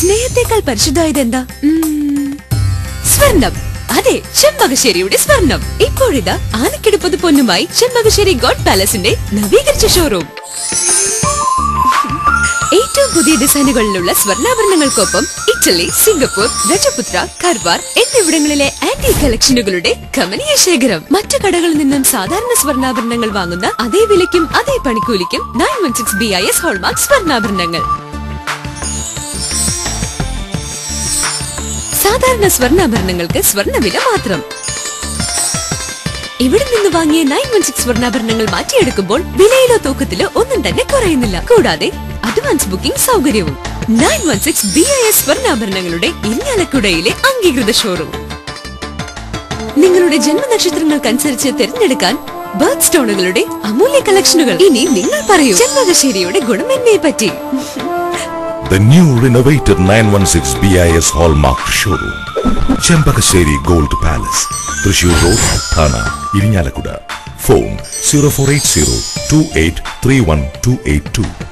സ്നേഹത്തെക്കാൾ പരിശുദ്ധമായത് എന്താ ഉം, സ്വർണം അതെ ചെമ്പകശ്ശേരിയുടെ സ്വർണം ഇപ്പോഴിതാ ആനക്കിടുപ്പത് പൊന്നുമായി ചെമ്പകശ്ശേരി ഗോഡ് പാലസിന്റെ നവീകരിച്ച ഷോറൂം ഏറ്റവും പുതിയ ഡിസൈനുകളിലുള്ള സ്വർണ്ണാഭരണങ്ങൾക്കൊപ്പം ഇറ്റലി സിംഗപ്പൂർ രജപുത്ര കർവാർ എന്നിവിടങ്ങളിലെ ആന്റി കളക്ഷനുകളുടെ കമനീയ ശേഖരം മറ്റു കടകളിൽ നിന്നും സാധാരണ സ്വർണ്ണാഭരണങ്ങൾ വാങ്ങുന്ന അതേ വിലയ്ക്കും അതേ പണിക്കൂലിക്കും nine one six B I S hallmark സ്വർണ്ണാഭരണങ്ങൾ സാധാരണ സ്വർണ്ണാഭരണങ്ങൾക്ക് സ്വർണ്ണവില മാത്രം ഇവിടെ നിന്ന് വാങ്ങിയ നയൻ വൺ സിക്സ് സ്വർണ്ണാഭരണങ്ങൾ മാറ്റിയെടുക്കുമ്പോൾ വിലയിലോ തൂക്കത്തിലോ ഒന്നും തന്നെ കുറയുന്നില്ല കൂടാതെ അഡ്വാൻസ് ബുക്കിംഗ് സൗകര്യവും nine one six B I S സ്വർണ്ണാഭരണങ്ങളുടെ ഇരിഞ്ഞാലക്കുടയിലെ അംഗീകൃത ഷോറൂം നിങ്ങളുടെ ജന്മനക്ഷത്രങ്ങൾക്കനുസരിച്ച് തിരഞ്ഞെടുക്കാൻ ബർത്ത് സ്റ്റോണുകളുടെ അമൂല്യ കളക്ഷനുകൾ ഇനി നിങ്ങൾ പറയൂ ചെമ്പകശ്ശേരിയുടെ ഗുണമേന്മയെ പറ്റി The new renovated 916 BIS Hallmark showroom. Chempakasheri Gold Palace. Trishur Road, Thana, Irinyalakuda. Phone 0480 2831 282.